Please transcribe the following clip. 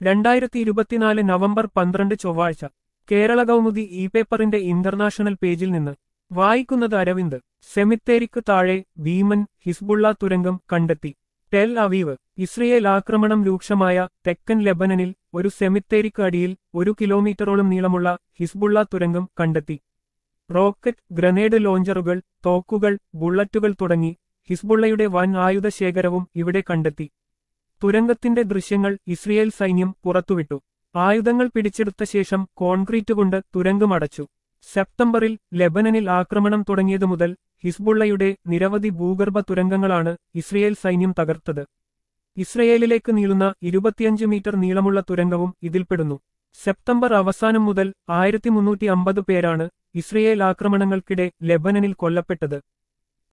രണ്ടായിരത്തി ഇരുപത്തിനാല് നവംബർ പന്ത്രണ്ട് ചൊവ്വാഴ്ച കേരള കൗമുദി ഇ പേപ്പറിന്റെ ഇന്റർനാഷണൽ പേജിൽ നിന്ന് വായിക്കുന്നത് അരവിന്ദ് സെമിത്തേരിക്ക് താഴെ ഭീമൻ ഹിസ്ബുള്ള തുരങ്കം കണ്ടെത്തി ടെൽ അവീവ് ഇസ്രയേൽ ആക്രമണം രൂക്ഷമായ തെക്കൻ ലെബനനിൽ ഒരു സെമിത്തേരിക്ക് അടിയിൽ ഒരു കിലോമീറ്ററോളം നീളമുള്ള ഹിസ്ബുള്ള തുരങ്കം കണ്ടെത്തി റോക്കറ്റ് ഗ്രനേഡ് ലോഞ്ചറുകൾ തോക്കുകൾ ബുള്ളറ്റുകൾ തുടങ്ങി ഹിസ്ബുള്ളയുടെ വൻ ആയുധ ശേഖരവും ഇവിടെ കണ്ടെത്തി തുരങ്കത്തിന്റെ ദൃശ്യങ്ങൾ ഇസ്രയേൽ സൈന്യം പുറത്തുവിട്ടു ആയുധങ്ങൾ പിടിച്ചെടുത്ത ശേഷം കോൺക്രീറ്റ് കൊണ്ട് തുരങ്കം അടച്ചു സെപ്റ്റംബറിൽ ലെബനനിൽ ആക്രമണം തുടങ്ങിയതു മുതൽ ഹിസ്ബുള്ളയുടെ നിരവധി ഭൂഗർഭ തുരങ്കങ്ങളാണ് ഇസ്രയേൽ സൈന്യം തകർത്തത് ഇസ്രയേലിലേക്ക് നീളുന്ന ഇരുപത്തിയഞ്ച് മീറ്റർ നീളമുള്ള തുരങ്കവും ഇതിൽപ്പെടുന്നു സെപ്റ്റംബർ അവസാനം മുതൽ ആയിരത്തി മുന്നൂറ്റി അമ്പത് പേരാണ് ഇസ്രയേൽ ആക്രമണങ്ങൾക്കിടെ ലെബനനിൽ കൊല്ലപ്പെട്ടത്